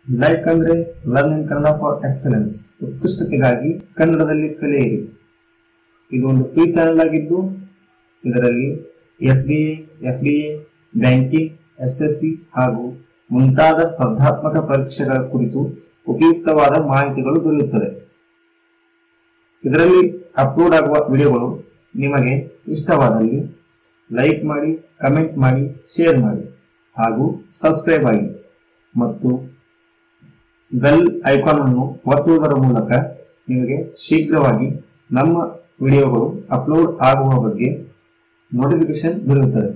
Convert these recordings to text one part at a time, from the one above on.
like ಅಂದ್ರೆ learn in Kannada for excellence ಉತ್ಕೃಷ್ಟತೆಗಾಗಿ ಕನ್ನಡದಲ್ಲಿ ಕಲಿಯಿರಿ ಇದು ಒಂದು ಫ್ರೀ ಚಾನೆಲ್ ಆಗಿದ್ದು ಇದರಲ್ಲಿ S B A F D A banking S S C ಹಾಗೂ ಮುಂತಾದ ಸ್ಪರ್ಧಾತ್ಮಕ ಪರೀಕ್ಷೆಗಳ ಕುರಿತು ಉಪಯುಕ್ತವಾದ ಮಾಹಿತಿಗಳು ದೊರೆಯುತ್ತದೆ ಇದರಲ್ಲಿ ಅಪ್ಲೋಡ್ ಆಗುವ ವಿಡಿಯೋಗಳು ನಿಮಗೆ ಇಷ್ಟವಾದಲ್ಲಿ ಲೈಕ್ ಮಾಡಿ ಕಮೆಂಟ್ ಮಾಡಿ ಶೇರ್ ಮಾಡಿ ಹಾಗೂ ಸಬ್ಸ್ಕ್ರೈಬ್ ಆಗಿ ಮತ್ತು ಬೆಲ್ ಐಕಾನ್ ಅನ್ನು ಒತ್ತುವುದರ ಮೂಲಕ ನಿಮಗೆ ಶೀಘ್ರವಾಗಿ ನಮ್ಮ ವಿಡಿಯೋಗಳು ಅಪ್ಲೋಡ್ ಆಗುವ ಬಗ್ಗೆ ನೋಟಿಫಿಕೇಶನ್ ದೊರೆಯುತ್ತದೆ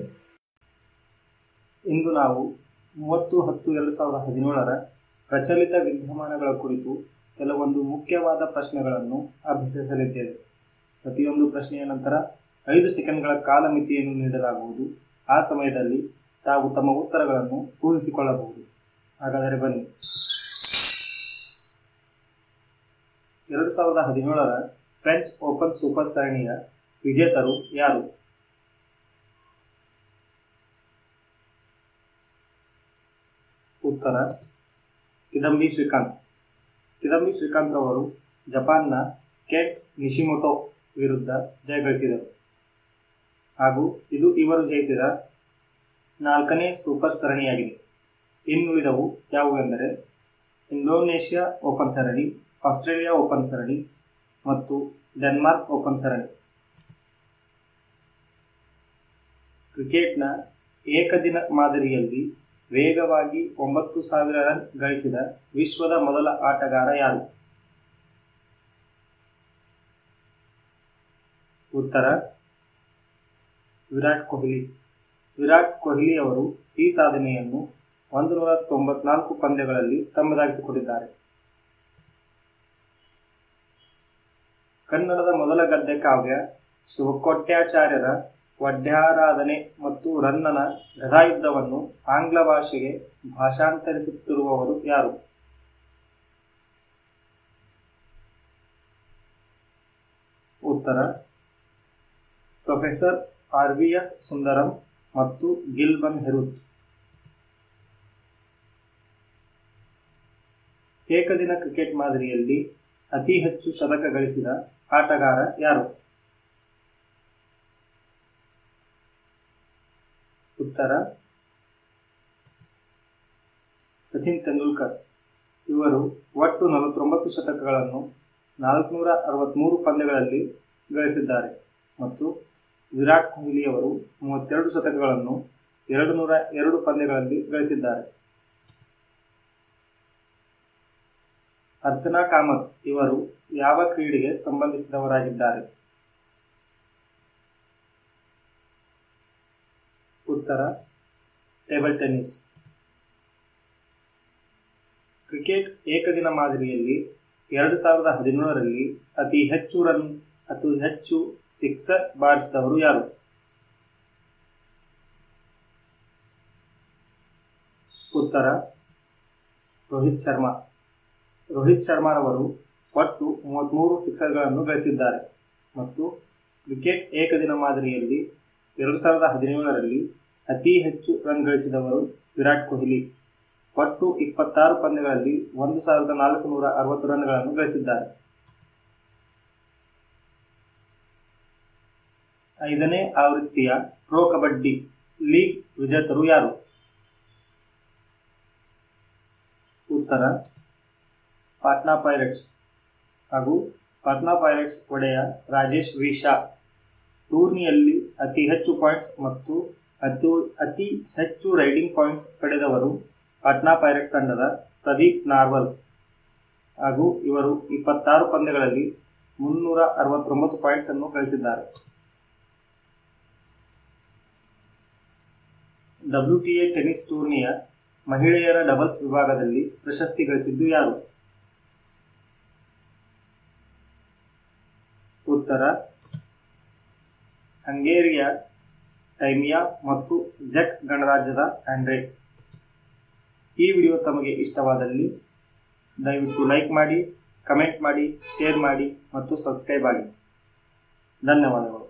ಇಂದು ನಾವು ಮೂವತ್ತು ಹತ್ತು ಎರಡು ಸಾವಿರದ ಹದಿನೇಳರ ಪ್ರಚಲಿತ ವಿದ್ಯಮಾನಗಳ ಕುರಿತು ಕೆಲವೊಂದು ಮುಖ್ಯವಾದ ಪ್ರಶ್ನೆಗಳನ್ನು ಅಭ್ಯಸಿಸಲಿದ್ದೇವೆ ಪ್ರತಿಯೊಂದು ಪ್ರಶ್ನೆಯ ನಂತರ ಐದು ಸೆಕೆಂಡ್ಗಳ ಕಾಲಮಿತಿಯನ್ನು ನೀಡಲಾಗುವುದು ಆ ಸಮಯದಲ್ಲಿ ತಾವು ತಮ್ಮ ಉತ್ತರಗಳನ್ನು ಊಹಿಸಿಕೊಳ್ಳಬಹುದು ಹಾಗಾದರೆ ಬನ್ನಿ ಎರಡು ಸಾವಿರದ ಹದಿನೇಳರ ಫ್ರೆಂಚ್ ಓಪನ್ ಸೂಪರ್ ಸರಣಿಯ ವಿಜೇತರು ಯಾರು ಉತ್ತರ ಕಿದಂಬಿ ಶ್ರೀಕಾಂತ್ ಕಿದಂಬಿ ಶ್ರೀಕಾಂತ್ ಅವರು ಜಪಾನ್ನ ಕೆಟ್ ನಿಶಿಮೋಟೋ ವಿರುದ್ಧ ಜಯಗಳಿಸಿದರು ಹಾಗೂ ಇದು ಇವರು ಜಯಿಸಿದ ನಾಲ್ಕನೇ ಸೂಪರ್ ಸರಣಿಯಾಗಿದೆ ಇನ್ನುಳಿದವು ಯಾವುವೆಂದರೆ ಇಂಡೋನೇಷ್ಯಾ ಓಪನ್ ಸರಣಿ ಆಸ್ಟ್ರೇಲಿಯಾ ಓಪನ್ ಸರಣಿ ಮತ್ತು ಡೆನ್ಮಾರ್ಕ್ ಓಪನ್ ಸರಣಿ ಕ್ರಿಕೆಟ್ನ ಏಕದಿನ ಮಾದರಿಯಲ್ಲಿ ವೇಗವಾಗಿ ಒಂಬತ್ತು ಸಾವಿರ ರನ್ ಗಳಿಸಿದ ವಿಶ್ವದ ಮೊದಲ ಆಟಗಾರ ಯಾರು ಉತ್ತರ ವಿರಾಟ್ ಕೊಹ್ಲಿ ವಿರಾಟ್ ಕೊಹ್ಲಿ ಅವರು ಈ ಸಾಧನೆಯನ್ನು ಒಂದು ನೂರ ತೊಂಬತ್ನಾಲ್ಕು ಪಂದ್ಯಗಳಲ್ಲಿ ತಮ್ಮದಾಗಿಸಿಕೊಂಡಿದ್ದಾರೆ ಕನ್ನಡದ ಮೊದಲ ಗದ್ಯ ಕಾವ್ಯ ಶಿವಕೋಟ್ಯಾಚಾರ್ಯರ ವಡ್ಯಾರಾಧನೆ ಮತ್ತು ರನ್ನನ ಗದಾಯುದ್ಧವನ್ನು ಆಂಗ್ಲ ಭಾಷೆಗೆ ಭಾಷಾಂತರಿಸುತ್ತಿರುವವರು ಯಾರು ಉತ್ತರ professor R V S Sundaram ಮತ್ತು ಗಿಲ್ಬನ್ ಹೆರುತ್ ಏಕದಿನ ಕ್ರಿಕೆಟ್ ಮಾದರಿಯಲ್ಲಿ ಅತಿ ಹೆಚ್ಚು ಶತಕ ಗಳಿಸಿದ ಆಟಗಾರ ಯಾರು ಉತ್ತರ ಸಚಿನ್ ತೆಂಡೂಲ್ಕರ್ ಇವರು ಒಟ್ಟು ನಲವತ್ತೊಂಬತ್ತು ಶತಕಗಳನ್ನು ನಾಲ್ಕುನೂರ ಅರವತ್ಮೂರು ಪಂದ್ಯಗಳಲ್ಲಿ ಗಳಿಸಿದ್ದಾರೆ ಮತ್ತು ವಿರಾಟ್ ಕೊಹ್ಲಿ ಅವರು ಮೂವತ್ತೆರಡು ಶತಕಗಳನ್ನು ಎರಡು ನೂರ ಎರಡು ಪಂದ್ಯಗಳಲ್ಲಿ ಗಳಿಸಿದ್ದಾರೆ ಅರ್ಚನಾ ಕಾಮತ್ ಇವರು ಯಾವ ಕ್ರೀಡೆಗೆ ಸಂಬಂಧಿಸಿದವರಾಗಿದ್ದಾರೆ ಉತ್ತರ ಟೇಬಲ್ ಟೆನ್ನಿಸ್ ಕ್ರಿಕೆಟ್ ಏಕದಿನ ಮಾದರಿಯಲ್ಲಿ ಎರಡು ಸಾವಿರದ ಹದಿನೇಳರಲ್ಲಿ ಅತಿ ಹೆಚ್ಚು ರನ್ ಅತಿ ಹೆಚ್ಚು ಸಿಕ್ಸರ್ ಬಾರಿಸಿದವರು ಯಾರು ಉತ್ತರ ರೋಹಿತ್ ಶರ್ಮಾ ರೋಹಿತ್ ಶರ್ಮಾರವರು ಒಟ್ಟು ಮೂವತ್ತ್ಮೂರು ಸಿಕ್ಸರ್ಗಳನ್ನು ಗಳಿಸಿದ್ದಾರೆ ಮತ್ತು ಕ್ರಿಕೆಟ್ ಏಕದಿನ ಮಾದರಿಯಲ್ಲಿ ಎರಡು ಸಾವಿರದ ಹದಿನೇಳರಲ್ಲಿ ಅತಿ ಹೆಚ್ಚು ರನ್ ಗಳಿಸಿದವರು ವಿರಾಟ್ ಕೊಹ್ಲಿ ಒಟ್ಟು ಇಪ್ಪತ್ತಾರು ಪಂದ್ಯಗಳಲ್ಲಿ ಒಂದು ಸಾವಿರದ ನಾಲ್ಕು ನೂರ ಅರವತ್ತು ರನ್ಗಳನ್ನು ಗಳಿಸಿದ್ದಾರೆ ಐದನೇ ಆವೃತ್ತಿಯ ಪ್ರೊ ಕಬಡ್ಡಿ ಲೀಗ್ ವಿಜೇತರು ಯಾರು ಉತ್ತರ ಪಾಟ್ನಾ ಪೈರೇಟ್ಸ್ ಹಾಗೂ ಪಾಟ್ನಾ ಪೈರೇಟ್ಸ್ ಒಡೆಯ ರಾಜೇಶ್ ವಿ ಶಾ ಟೂರ್ನಿಯಲ್ಲಿ ಅತಿ ಹೆಚ್ಚು ಪಾಯಿಂಟ್ಸ್ ಮತ್ತು ಅತಿ ಅತಿ ಹೆಚ್ಚು ರೈಡಿಂಗ್ ಪಾಯಿಂಟ್ಸ್ ಪಡೆದವರು ಪಾಟ್ನಾ ಪೈರೇಟ್ಸ್ ತಂಡದ ಪ್ರದೀಪ್ ನಾರ್ವಲ್ ಹಾಗೂ ಇವರು ಇಪ್ಪತ್ತಾರು ಪಂದ್ಯಗಳಲ್ಲಿ ಮುನ್ನೂರ ಅರವತ್ತೊಂಬತ್ತು ಪಾಯಿಂಟ್ಸ್ ಅನ್ನು ಗಳಿಸಿದ್ದಾರೆ ಡಬ್ಲ್ಯೂಟಿಎ ಟೆನ್ನಿಸ್ ಟೂರ್ನಿಯ ಮಹಿಳೆಯರ ಡಬಲ್ಸ್ ವಿಭಾಗದಲ್ಲಿ ಪ್ರಶಸ್ತಿ ಗಳಿಸಿದ್ದು ಯಾರು ಉತ್ತರ ಹಂಗೇರಿಯ ಟೈಮಿಯಾ ಮತ್ತು ಜೆಕ್ ಗಣರಾಜ್ಯದ ಆಂಡ್ರೆ ಈ ವಿಡಿಯೋ ತಮಗೆ ಇಷ್ಟವಾದಲ್ಲಿ ದಯವಿಟ್ಟು ಲೈಕ್ ಮಾಡಿ ಕಮೆಂಟ್ ಮಾಡಿ ಶೇರ್ ಮಾಡಿ ಮತ್ತು ಸಬ್ಸ್ಕ್ರೈಬ್ ಆಗಿ ಧನ್ಯವಾದಗಳು